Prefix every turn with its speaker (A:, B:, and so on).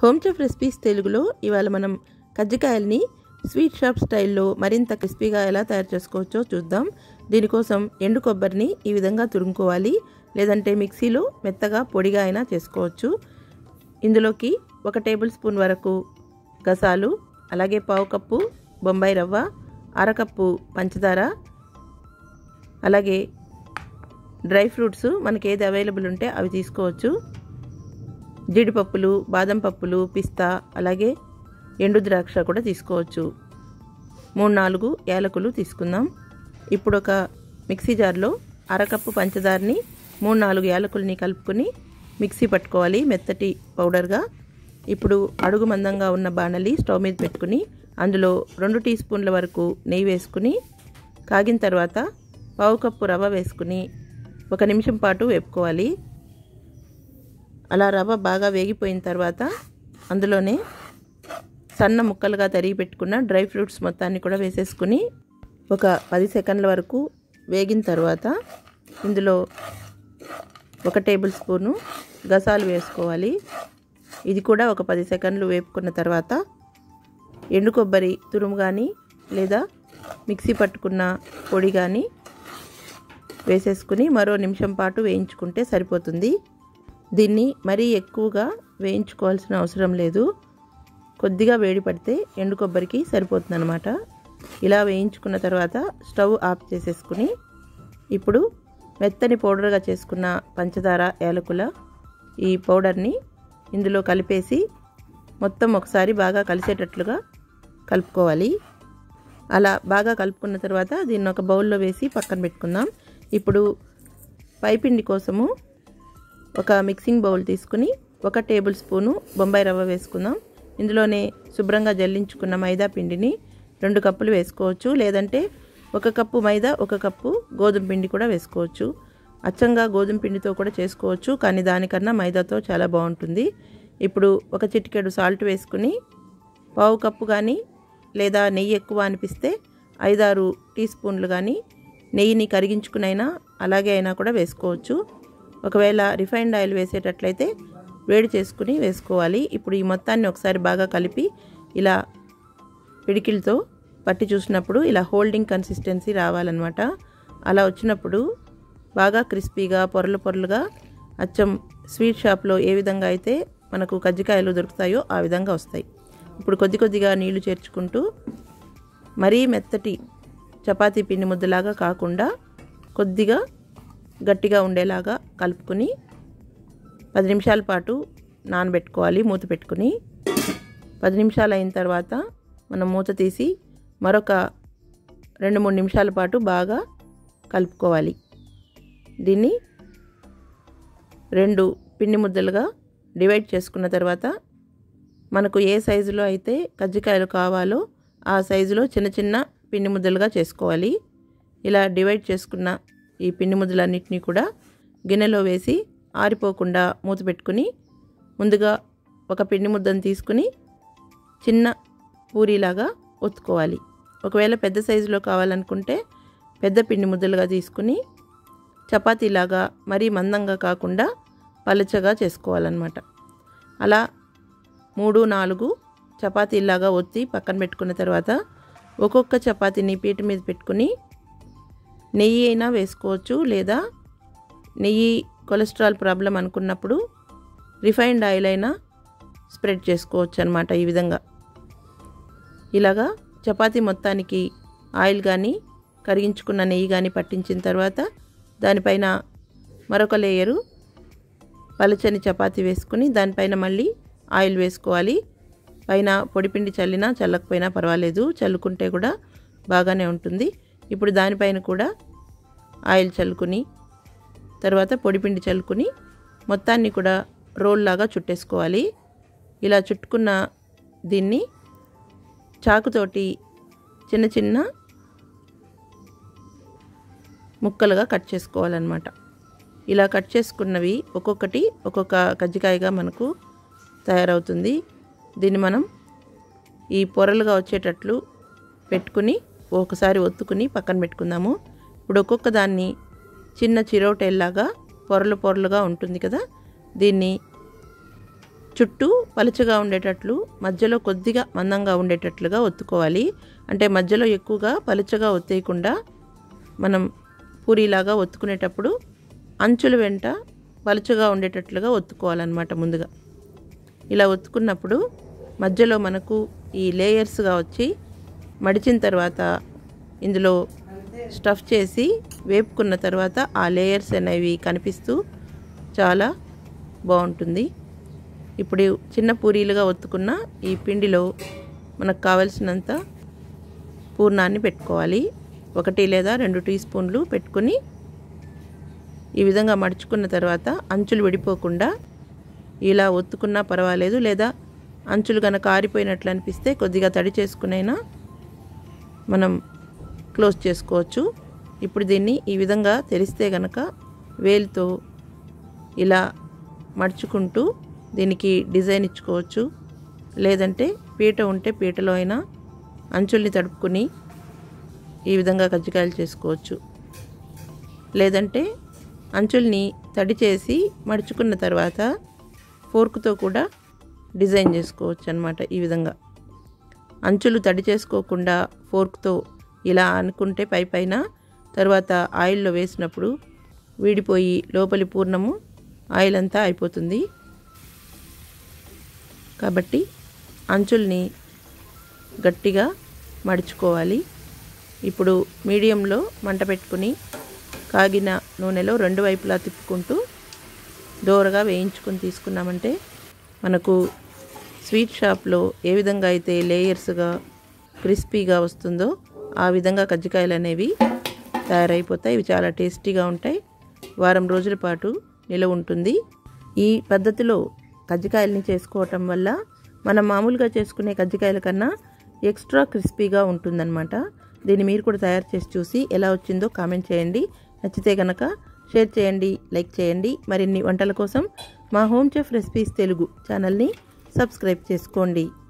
A: home chef recipes తెలుగులో ఇవాళ మనం కజ్జికాయల్ని స్వీట్ షాప్ స్టైల్లో మరింత క్రిస్పీగా ఎలా తయారు చేసుకోవచ్చో చూద్దాం దీనికోసం ఎండు కొబ్బరిని ఈ విధంగా తురుముకోవాలి లేదంటే మిక్సీలో మెత్తగా పొడిగా అయినా చేసుకోవచ్చు ఇందులోకి ఒక టేబుల్ స్పూన్ వరకు గసాలు అలాగే పావు కప్పు బొంబాయి రవ్వ అరకప్పు పంచదార అలాగే డ్రై ఫ్రూట్స్ మనకి ఏది అవైలబుల్ ఉంటే అవి తీసుకోవచ్చు జీడిపప్పులు బాదం పప్పులు పిస్తా అలాగే ఎండు ద్రాక్ష కూడా తీసుకోవచ్చు మూడు నాలుగు యాలకులు తీసుకుందాం ఇప్పుడు ఒక మిక్సీ జార్లో అరకప్పు పంచదారని మూడు నాలుగు యాలకుల్ని కలుపుకొని మిక్సీ పట్టుకోవాలి మెత్తటి పౌడర్గా ఇప్పుడు అడుగు మందంగా ఉన్న బాణలి స్టవ్ మీద పెట్టుకుని అందులో రెండు టీ స్పూన్ల వరకు నెయ్యి వేసుకుని కాగిన తర్వాత పావు కప్పు రవ్వ వేసుకుని ఒక నిమిషం పాటు వేపుకోవాలి అలా రవ్వ బాగా వేగిపోయిన తర్వాత అందులోనే సన్న ముక్కలుగా తరిగి పెట్టుకున్న డ్రై ఫ్రూట్స్ మొత్తాన్ని కూడా వేసేసుకుని ఒక పది సెకండ్ల వరకు వేగిన తర్వాత ఇందులో ఒక టేబుల్ స్పూను గసాలు వేసుకోవాలి ఇది కూడా ఒక పది సెకండ్లు వేపుకున్న తర్వాత ఎండు కొబ్బరి తురుము కానీ లేదా మిక్సీ పట్టుకున్న పొడి కానీ వేసేసుకుని మరో నిమిషం పాటు వేయించుకుంటే సరిపోతుంది దీన్ని మరీ ఎక్కువగా వేయించుకోవాల్సిన అవసరం లేదు కొద్దిగా వేడి పడితే ఎండు కొబ్బరికి సరిపోతుంది అనమాట ఇలా వేయించుకున్న తర్వాత స్టవ్ ఆఫ్ చేసేసుకుని ఇప్పుడు మెత్తని పౌడర్గా చేసుకున్న పంచదార యాలకుల ఈ పౌడర్ని ఇందులో కలిపేసి మొత్తం ఒకసారి బాగా కలిసేటట్లుగా కలుపుకోవాలి అలా బాగా కలుపుకున్న తర్వాత దీన్ని ఒక బౌల్లో వేసి పక్కన పెట్టుకుందాం ఇప్పుడు పైపిండి కోసము ఒక మిక్సింగ్ బౌల్ తీసుకుని ఒక టేబుల్ స్పూను బొంబాయి రవ్వ వేసుకుందాం ఇందులోనే శుభ్రంగా జల్లించుకున్న మైదా పిండిని రెండు కప్పులు వేసుకోవచ్చు లేదంటే ఒక కప్పు మైదా ఒక కప్పు గోధుమ పిండి కూడా వేసుకోవచ్చు అచ్చంగా గోధుమ పిండితో కూడా చేసుకోవచ్చు కానీ దానికన్నా మైదాతో చాలా బాగుంటుంది ఇప్పుడు ఒక చిటికెడు సాల్ట్ వేసుకుని పావు కప్పు కానీ లేదా నెయ్యి ఎక్కువ అనిపిస్తే ఐదారు టీ స్పూన్లు కానీ నెయ్యిని కరిగించుకునైనా అలాగే అయినా కూడా వేసుకోవచ్చు ఒకవేళ రిఫైన్డ్ ఆయిల్ వేసేటట్లయితే వేడి చేసుకుని వేసుకోవాలి ఇప్పుడు ఈ మొత్తాన్ని ఒకసారి బాగా కలిపి ఇలా పిడికిలతో పట్టి చూసినప్పుడు ఇలా హోల్డింగ్ కన్సిస్టెన్సీ రావాలన్నమాట అలా వచ్చినప్పుడు బాగా క్రిస్పీగా పొరలు పొరలుగా అచ్చం స్వీట్ షాప్లో ఏ విధంగా అయితే మనకు కజ్జికాయలు దొరుకుతాయో ఆ విధంగా వస్తాయి ఇప్పుడు కొద్ది కొద్దిగా నీళ్లు చేర్చుకుంటూ మరీ మెత్తటి చపాతీ పిండి ముద్దలాగా కాకుండా కొద్దిగా గట్టిగా ఉండేలాగా కలుపుకొని పది నిమిషాల పాటు నానబెట్టుకోవాలి మూత పెట్టుకుని పది నిమిషాలు అయిన తర్వాత మనం మూత తీసి మరొక రెండు మూడు నిమిషాల పాటు బాగా కలుపుకోవాలి దీన్ని రెండు పిండి ముద్దలుగా డివైడ్ చేసుకున్న తర్వాత మనకు ఏ సైజులో అయితే కజ్జికాయలు కావాలో ఆ సైజులో చిన్న చిన్న పిండి ముద్దలుగా చేసుకోవాలి ఇలా డివైడ్ చేసుకున్న ఈ పిండి ముద్దలన్నింటినీ కూడా గిన్నెలో వేసి ఆరిపోకుండా మూత పెట్టుకుని ముందుగా ఒక పిండి ముద్దను తీసుకుని చిన్న పూరీలాగా ఒత్తుకోవాలి ఒకవేళ పెద్ద సైజులో కావాలనుకుంటే పెద్ద పిండి ముద్దలుగా తీసుకుని చపాతీలాగా మరీ మందంగా కాకుండా పలచగా చేసుకోవాలన్నమాట అలా మూడు నాలుగు చపాతీలాగా ఒత్తి పక్కన పెట్టుకున్న తర్వాత ఒక్కొక్క చపాతీని పీట మీద పెట్టుకుని నెయ్యి అయినా వేసుకోవచ్చు లేదా నెయ్యి కొలెస్ట్రాల్ ప్రాబ్లం అనుకున్నప్పుడు రిఫైన్డ్ ఆయిల్ అయినా స్ప్రెడ్ చేసుకోవచ్చు అనమాట ఈ విధంగా ఇలాగా చపాతీ మొత్తానికి ఆయిల్ కానీ కరిగించుకున్న నెయ్యి కానీ పట్టించిన తర్వాత దానిపైన మరొక లేయరు పలచని చపాతీ వేసుకుని దానిపైన మళ్ళీ ఆయిల్ వేసుకోవాలి పైన పొడిపిండి చల్లినా చల్లకపోయినా పర్వాలేదు చల్లుకుంటే కూడా బాగానే ఉంటుంది ఇప్పుడు దానిపైన కూడా ఆయిల్ చల్లుకుని తర్వాత పొడిపిండి చల్లుకుని మొత్తాన్ని కూడా రోల్ లాగా చుట్టేసుకోవాలి ఇలా చుట్టుకున్న దీన్ని చాకుతోటి చిన్న చిన్న ముక్కలుగా కట్ చేసుకోవాలన్నమాట ఇలా కట్ చేసుకున్నవి ఒక్కొక్కటి ఒక్కొక్క కజ్జికాయగా మనకు తయారవుతుంది దీన్ని మనం ఈ పొరలుగా వచ్చేటట్లు పెట్టుకుని ఒకసారి ఒత్తుకుని పక్కన పెట్టుకుందాము ఇప్పుడు ఒక్కొక్క దాన్ని చిన్న చిరోటేల్లాగా పొరలు పొరలుగా ఉంటుంది కదా దీన్ని చుట్టూ పలుచగా ఉండేటట్లు మధ్యలో కొద్దిగా మందంగా ఉండేటట్లుగా ఒత్తుకోవాలి అంటే మధ్యలో ఎక్కువగా పలుచగా ఒత్తేయకుండా మనం పూరీలాగా ఒత్తుకునేటప్పుడు అంచుల వెంట పలుచగా ఉండేటట్లుగా ఒత్తుకోవాలన్నమాట ముందుగా ఇలా ఒత్తుకున్నప్పుడు మధ్యలో మనకు ఈ లేయర్స్గా వచ్చి మడిచిన తర్వాత ఇందులో స్టఫ్ చేసి వేపుకున్న తర్వాత ఆ లేయర్స్ అనేవి కనిపిస్తూ చాలా బాగుంటుంది ఇప్పుడు చిన్న పూరీలుగా ఒత్తుకున్న ఈ పిండిలో మనకు కావలసినంత పూర్ణాన్ని పెట్టుకోవాలి ఒకటి లేదా రెండు టీ స్పూన్లు పెట్టుకొని ఈ విధంగా మడుచుకున్న తర్వాత అంచులు విడిపోకుండా ఇలా ఒత్తుకున్నా పర్వాలేదు లేదా అంచులు కనుక ఆరిపోయినట్లు అనిపిస్తే కొద్దిగా తడి చేసుకునైనా మనం క్లోజ్ చేసుకోవచ్చు ఇప్పుడు దీన్ని ఈ విధంగా తెరిస్తే గనక వేలుతో ఇలా మడుచుకుంటూ దీనికి డిజైన్ ఇచ్చుకోవచ్చు లేదంటే పీట ఉంటే పీటలో అయినా అంచుల్ని తడుపుకుని ఈ విధంగా కజ్జికాయలు చేసుకోవచ్చు లేదంటే అంచుల్ని తడి చేసి మడుచుకున్న తర్వాత ఫోర్క్తో కూడా డిజైన్ చేసుకోవచ్చు అనమాట ఈ విధంగా అంచులు తడి చేసుకోకుండా ఫోర్క్తో ఇలా అనుకుంటే పై పైన తర్వాత ఆయిల్లో వేసినప్పుడు వీడిపోయి లోపలి పూర్ణము ఆయిల్ అంతా అయిపోతుంది కాబట్టి అంచుల్ని గట్టిగా మడుచుకోవాలి ఇప్పుడు మీడియంలో మంట పెట్టుకుని కాగిన నూనెలో రెండు వైపులా తిప్పుకుంటూ దోరగా వేయించుకొని తీసుకున్నామంటే మనకు స్వీట్ షాప్లో ఏ విధంగా అయితే లేయర్స్గా క్రిస్పీగా వస్తుందో ఆ విధంగా కజ్జికాయలు అనేవి తయారైపోతాయి ఇవి చాలా టేస్టీగా ఉంటాయి వారం రోజుల పాటు నిలవ ఉంటుంది ఈ పద్ధతిలో కజ్జికాయలని చేసుకోవటం వల్ల మనం మామూలుగా చేసుకునే కజ్జికాయల కన్నా ఎక్స్ట్రా క్రిస్పీగా ఉంటుందన్నమాట దీన్ని మీరు కూడా తయారు చేసి చూసి ఎలా వచ్చిందో కామెంట్ చేయండి నచ్చితే కనుక షేర్ చేయండి లైక్ చేయండి మరిన్ని వంటల కోసం మా హోమ్ చెఫ్ రెసిపీస్ తెలుగు ఛానల్ని సబ్స్క్రైబ్ చేసుకోండి